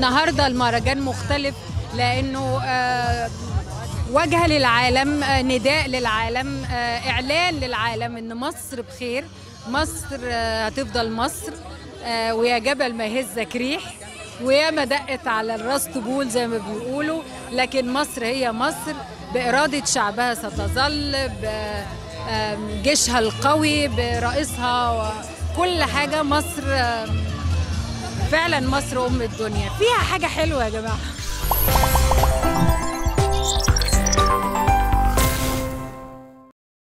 النهارده المهرجان مختلف لانه آه، وجهه للعالم آه، نداء للعالم آه، اعلان للعالم ان مصر بخير مصر آه، هتفضل مصر آه، ويا جبل ما يهزك ريح ويا ما دقت على الراس طبول زي ما بيقولوا لكن مصر هي مصر بإرادة شعبها ستظل بجيشها القوي برئيسها كل حاجة مصر آم، فعلا مصر أم الدنيا فيها حاجة حلوة يا جماعة